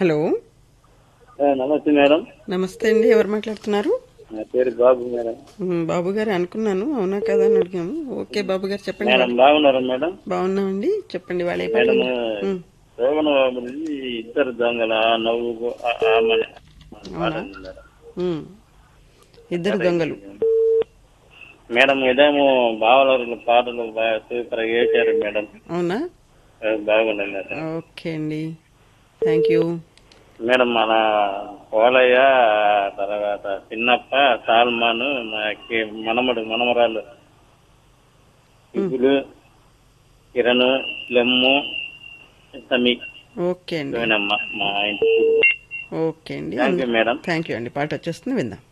Hello ఆ, నమస్తే madam నమస్తే అండి ఎవరు మాట్లాడుతున్నారు నా పేరు బాబు మేడం ఉమ్, బాబు గారు అనుకున్నాను అవునా కదా అని అడిగాము ఓకే బాబు గారు చెప్పండి మేడం బాగున్నారా మేడం బాగున్నామండి చెప్పండి వాళ్ళ ఏ పాట మేడం ఉమ్, శోభన బాబుని ఇద్దరు దొంగల ఆ నవ్వు ఆ- ఆమె పాడండి మేడం. ఉమ్. ఇద్దరు దొంగలు మేడం ఇదేమో బావలరుల పాటలు బాగా సూపర్ గా వేశారు మేడం అవునా ఆ, బాగున్నాయి మేడం ఓకే అండి థ్యాంక్ యూ మేడం మన పోలయ్య తర్వాత చిన్నప్ప సాల్మాన్ మనకి మనమడు మనమరాలు ఇగులు కిరణ్ లెమ్ము సమీ ఓకే అండి ఇవేనమ్మా మా ఇంటి ఓకే అండి thank you madam thank you అండి పాట వచ్చేస్తుంది విందాం